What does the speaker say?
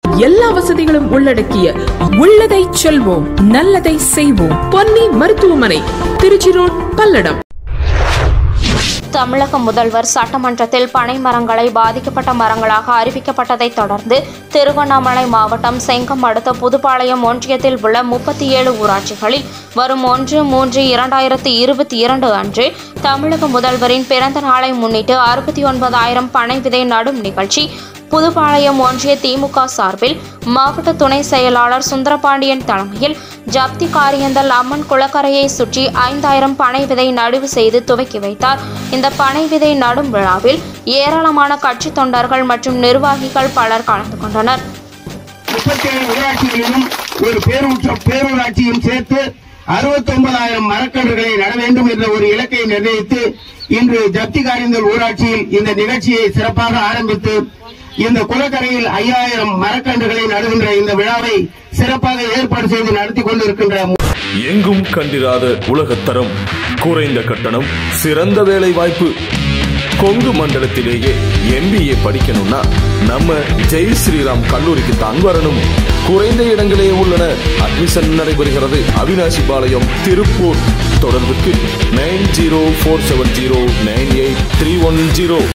எல்லா வசதிகளும் உள்ளடக்கிய உள்ளதை செல்வோம் நல்லதை செய்வோம் பொன்னி மருத்துவமனை திருச்சி ரோட் பல்லடம் தமிழக முதல்வர் சட்டமன்றத்தில் பனை மரங்களை பாதிக்கப்பட்ட மரங்களாக அறிவிக்கப்பட்டதைத் தொடர்ந்து திருவண்ணாமலை மாவட்டம் செங்கம் அடுத்த புதுப்பாளையம் ஒன்றியத்தில் உள்ள முப்பத்தி ஏழு ஊராட்சிகளில் வரும் ஒன்று மூன்று இரண்டாயிரத்தி இருபத்தி இரண்டு அன்று தமிழக முதல்வரின் பிறந்த நாளை முன்னிட்டு அறுபத்தி ஒன்பதாயிரம் பனை விதை நடும் நிகழ்ச்சி புதுப்பாளையம் ஒன்றிய திமுக சார்பில் மாவட்ட துணை செயலாளர் சுந்தரபாண்டியன் தலைமையில் ஜப்தி காரியந்தல் அம்மன் குளக்கரையை சுற்றி ஐந்தாயிரம் பனை விதை நடுவு செய்து துவக்கி வைத்தார் இந்த பனை விதை நடும் விழாவில் ஏராளமான கட்சி தொண்டர்கள் மற்றும் நிர்வாகிகள் பலர் கலந்து கொண்டனர் முப்பத்தேழு ஊராட்சிகளிலும் ஒரு பேரூற்ற பேரூராட்சியும் சேர்த்து அறுபத்தி ஒன்பதாயிரம் மரக்கன்றுகளை நட வேண்டும் என்ற ஒரு இலக்கை நிர்ணயித்து இன்று ஜப்தி காரியங்கள் ஊராட்சியில் இந்த நிகழ்ச்சியை சிறப்பாக ஆரம்பித்து இந்த குளக்கரையில் ஐயாயிரம் மரக்கன்றுகளை நடுகின்ற இந்த விழாவை சிறப்பாக ஏற்பாடு செய்து நடத்தி கொண்டிருக்கின்ற எங்கும் கண்டிராத உலகத்தரம் குறைந்த கட்டணம் சிறந்த வேலை வாய்ப்பு கொங்கு மண்டலத்திலேயே எம்பிஏ படிக்கணும்னா நம்ம ஜெய் ஸ்ரீராம் கல்லூரிக்கு தான் வரணும் குறைந்த இடங்களே உள்ளன அட்மிஷன் நடைபெறுகிறது அவினாசி பாளையம் திருப்பூர் தொடர்புக்கு nine zero four seven zero nine eight three one zero